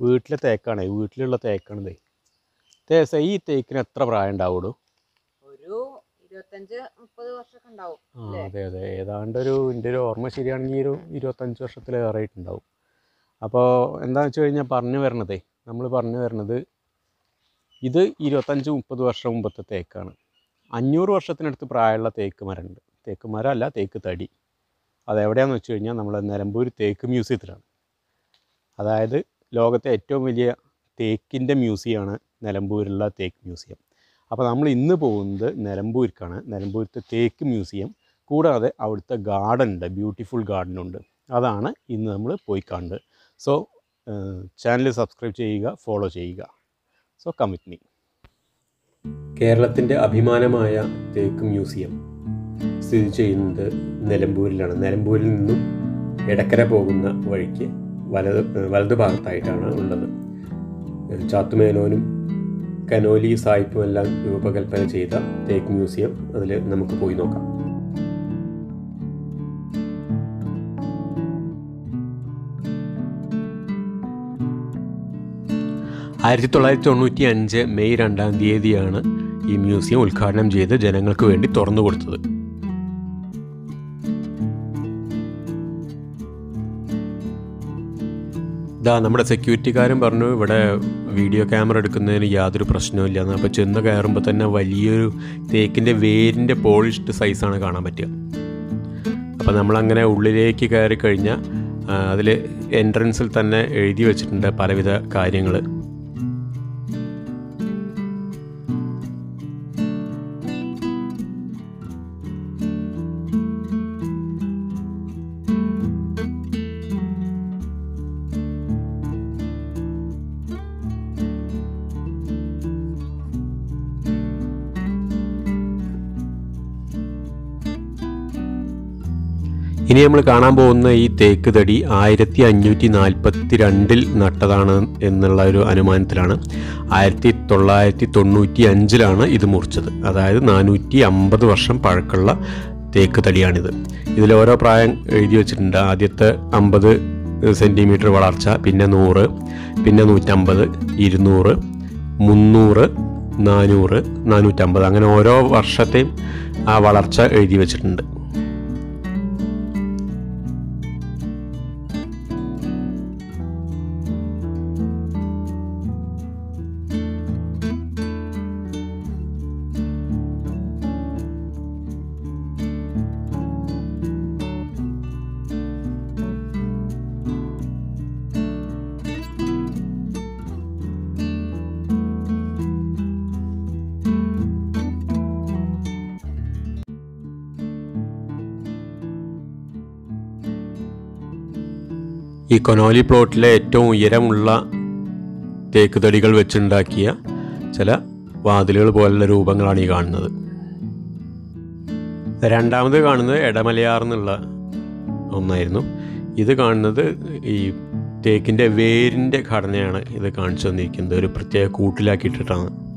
വീട്ടിലെ തേക്കാണേ വീട്ടിലുള്ള തേക്കാണിതേ തേസ ഈ തേക്കിന് എത്ര പ്രായം ഉണ്ടാവുള്ളൂ ഒരു ഇരുപത്തഞ്ച് മുപ്പത് വർഷമൊക്കെ ഉണ്ടാവും ആ അല്ലേ? അതെ അതെ ഏതാണ്ട് ഒരു എൻ്റെ ഒരു ഓർമ്മ ശരിയാണെങ്കിൽ ഒരു ഇരുപത്തഞ്ച് വർഷത്തിലേറെയിട്ടുണ്ടാവും അപ്പോൾ എന്താണെന്ന് വെച്ച് കഴിഞ്ഞാൽ പറഞ്ഞു വരണതേ നമ്മൾ പറഞ്ഞു വരണത് ഇത് ഇരുപത്തഞ്ച് മുപ്പത് വർഷം മുമ്പത്തെ തേക്കാണ് അഞ്ഞൂറ് വർഷത്തിനടുത്ത് പ്രായമുള്ള തേക്ക് മരമുണ്ട് തേക്ക് മരമല്ല തേക്ക് തടി അതെവിടെയാണെന്ന് വെച്ച് കഴിഞ്ഞാൽ നമ്മൾ നിലമ്പൂർ തേക്ക് മ്യൂസിയത്തിലാണ് അതായത് ലോകത്തെ ഏറ്റവും വലിയ തേക്കിൻ്റെ മ്യൂസിയമാണ് നിലമ്പൂരിലുള്ള തേക്ക് മ്യൂസിയം അപ്പോൾ നമ്മൾ ഇന്ന് പോകുന്നത് നിലമ്പൂർക്കാണ് നിലമ്പൂരത്തെ തേക്ക് മ്യൂസിയം കൂടാതെ അവിടുത്തെ ഗാർഡൻ ഉണ്ട് ബ്യൂട്ടിഫുൾ ഗാർഡൻ ഉണ്ട് അതാണ് ഇന്ന് നമ്മൾ പോയി കാണുന്നത് സോ ചാനൽ സബ്സ്ക്രൈബ് ചെയ്യുക ഫോളോ ചെയ്യുക സോ കമ്മിറ്റ് മീ കേരളത്തിൻ്റെ അഭിമാനമായ തേക്ക് മ്യൂസിയം സ്ഥിതി ചെയ്യുന്നത് നിലമ്പൂരിലാണ് നിലമ്പൂരിൽ നിന്നും എടക്കര പോകുന്ന വഴിക്ക് വലത് വലത് ഭാഗത്തായിട്ടാണ് ഉള്ളത് ചാത്തുമേനോനും കനോലി സായിപ്പും എല്ലാം രൂപകൽപ്പന ചെയ്ത തേക്ക് മ്യൂസിയം അതിൽ നമുക്ക് പോയി നോക്കാം ആയിരത്തി തൊള്ളായിരത്തി തൊണ്ണൂറ്റി അഞ്ച് മെയ് രണ്ടാം തീയതിയാണ് ഈ മ്യൂസിയം ഉദ്ഘാടനം ചെയ്ത് ജനങ്ങൾക്ക് വേണ്ടി തുറന്നു കൊടുത്തത് ഇതാ നമ്മുടെ സെക്യൂരിറ്റിക്കാരൻ പറഞ്ഞു ഇവിടെ വീഡിയോ ക്യാമറ എടുക്കുന്നതിന് യാതൊരു പ്രശ്നവും എന്ന് അപ്പോൾ ചെന്ന് കയറുമ്പോൾ തന്നെ വലിയൊരു തേക്കിൻ്റെ വേരിൻ്റെ പോളിഷ്ഡ് സൈസാണ് കാണാൻ പറ്റുക അപ്പോൾ നമ്മളങ്ങനെ ഉള്ളിലേക്ക് കയറി കഴിഞ്ഞാൽ അതിൽ എൻട്രൻസിൽ തന്നെ എഴുതി വെച്ചിട്ടുണ്ട് പലവിധ കാര്യങ്ങൾ ഇനി നമ്മൾ കാണാൻ പോകുന്ന ഈ തേക്ക് തടി ആയിരത്തി അഞ്ഞൂറ്റി നാൽപ്പത്തി രണ്ടിൽ നട്ടതാണ് എന്നുള്ള ഒരു അനുമാനത്തിലാണ് ആയിരത്തി തൊള്ളായിരത്തി തൊണ്ണൂറ്റി അഞ്ചിലാണ് ഇത് മുറിച്ചത് അതായത് നാനൂറ്റി അമ്പത് വർഷം പഴക്കമുള്ള തേക്ക് തടിയാണിത് ഇതിൽ ഓരോ പ്രായം എഴുതി വെച്ചിട്ടുണ്ട് ആദ്യത്തെ അമ്പത് സെൻറ്റിമീറ്റർ വളർച്ച പിന്നെ നൂറ് പിന്നെ നൂറ്റമ്പത് ഇരുന്നൂറ് മുന്നൂറ് നാനൂറ് നാനൂറ്റമ്പത് അങ്ങനെ ഓരോ വർഷത്തെയും ആ വളർച്ച എഴുതി വെച്ചിട്ടുണ്ട് ഈ കൊനോലി പ്ലോട്ടിലെ ഏറ്റവും ഉയരമുള്ള തേക്ക് തടികൾ വെച്ചുണ്ടാക്കിയ ചില വാതിലുകൾ പോലുള്ള രൂപങ്ങളാണ് ഈ കാണുന്നത് രണ്ടാമത് കാണുന്നത് എടമലയാർ എന്നുള്ള ഒന്നായിരുന്നു ഇത് കാണുന്നത് ഈ തേക്കിൻ്റെ വേരിൻ്റെ ഘടനയാണ് ഇത് കാണിച്ചു തന്നിരിക്കുന്നത് ഒരു പ്രത്യേക കൂട്ടിലാക്കിയിട്ടിട്ടാണ്